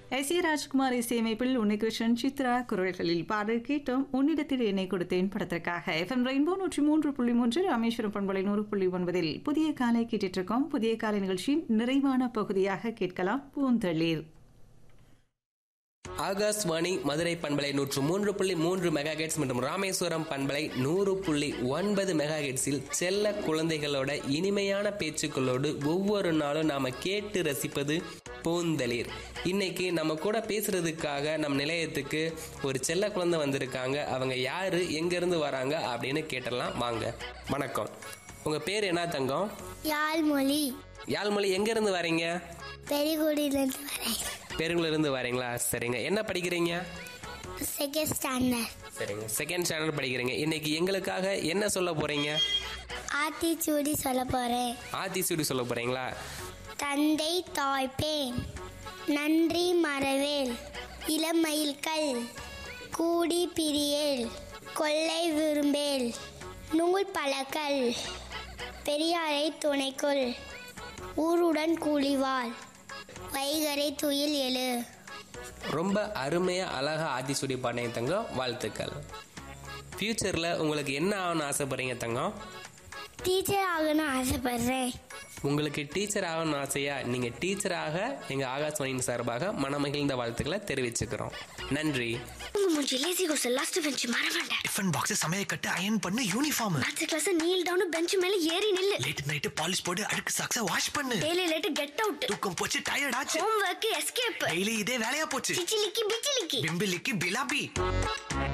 S A Rajkumar இசையமைப்பில் உன்னிகிருஷ்ணன் சித்ரா குரல்களில் பாடல் கேட்டோம் உன்னிடத்தில் என்னை கொடுத்தேன் படத்திற்காக எஃப்எம் ரெயின்போ நூற்றி மூன்று புள்ளி மூன்று ராமேஸ்வரம் பண்பலை நூறு புள்ளி ஒன்பதில் புதிய காலை கேட்டுட்டு இருக்கோம் புதிய காலை நிகழ்ச்சியின் நிறைவான பகுதியாக கேட்கலாம் பூந்தளிர் ஆகாஷ்வாணி மதுரை பண்பலை நூற்று மூன்று புள்ளி மூன்று மெகா மற்றும் ராமேஸ்வரம் பண்பலை நூறு புள்ளி ஒன்பது மெகா செல்ல குழந்தைகளோட இனிமையான பேச்சுக்களோடு ஒவ்வொரு நாளும் நாம கேட்டு ரசிப்பது பூந்தளிர் இன்னைக்கு நம்ம கூட பேசுறதுக்காக நம் நிலையத்துக்கு ஒரு செல்ல குழந்தை வந்திருக்காங்க அவங்க யாரு எங்க இருந்து வராங்க அப்படின்னு கேட்டலாம் வாங்க வணக்கம் உங்க பேர் என்ன தங்கம் யாழ்மொழி யாழ்மொழி எங்க இருந்து வரீங்க பெரியகுடியிலேருந்து வரேன் பெருங்குல இருந்து வரீங்களா சரிங்க என்ன படிக்கிறீங்க செகண்ட் ஸ்டாண்டர்ட் சரிங்க செகண்ட் ஸ்டாண்டர்ட் படிக்கிறீங்க இன்னைக்கு எங்களுக்காக என்ன சொல்ல போறீங்க ஆத்திச்சூடி சொல்ல போகிறேன் ஆத்திசூடி சொல்ல போறீங்களா தந்தை தாய்ப்பேன் நன்றி மறவேல் இளமயில்கள் கூடி பிரியேல் கொள்ளை விரும்பேல் நூல் பழக்கல் பெரியாரை துணைக்குள் ஊருடன் கூலிவாள் வைகரை துயில் எழு ரொம்ப அருமையா அழகா ஆத்திசூடி பாடினீங்க தங்கம் வாழ்த்துக்கள் ஃபியூச்சர்ல உங்களுக்கு என்ன ஆகணும்னு ஆசைப்படுறீங்க தங்கம் டீச்சர் ஆகணும்னு ஆசைப்படுறேன் உங்களுக்கு டீச்சர் ஆகணும்னு ஆசையா நீங்க டீச்சராக எங்க ஆகாஷ்வாணியின் சார்பாக மனமகிழ்ந்த வாழ்த்துக்களை தெரிவிச்சுக்கிறோம் நன்றி உங்க மூஞ்சி லேசி கோஸ் லாஸ்ட் பெஞ்ச் மறவேண்டேன் டிஃபன் பாக்ஸ் சமைய கட்டு அயன் பண்ணு uniform maths class kneel down bench மேல ஏறி நில்லு லேட் நைட் பாலிஷ் போட்டு அழுக்கு சாக்ஸ வாஷ் பண்ணு டெய்லி லேட் கெட் அவுட் தூக்கம் போச்சு டயர்ட் ஆச்சு ஹோம் ஒர்க் எஸ்கேப் டெய்லி இதே வேலையா போச்சு சிச்சிலிக்கி பிச்சிலிக்கி பிம்பிலிக்கு பிலாபி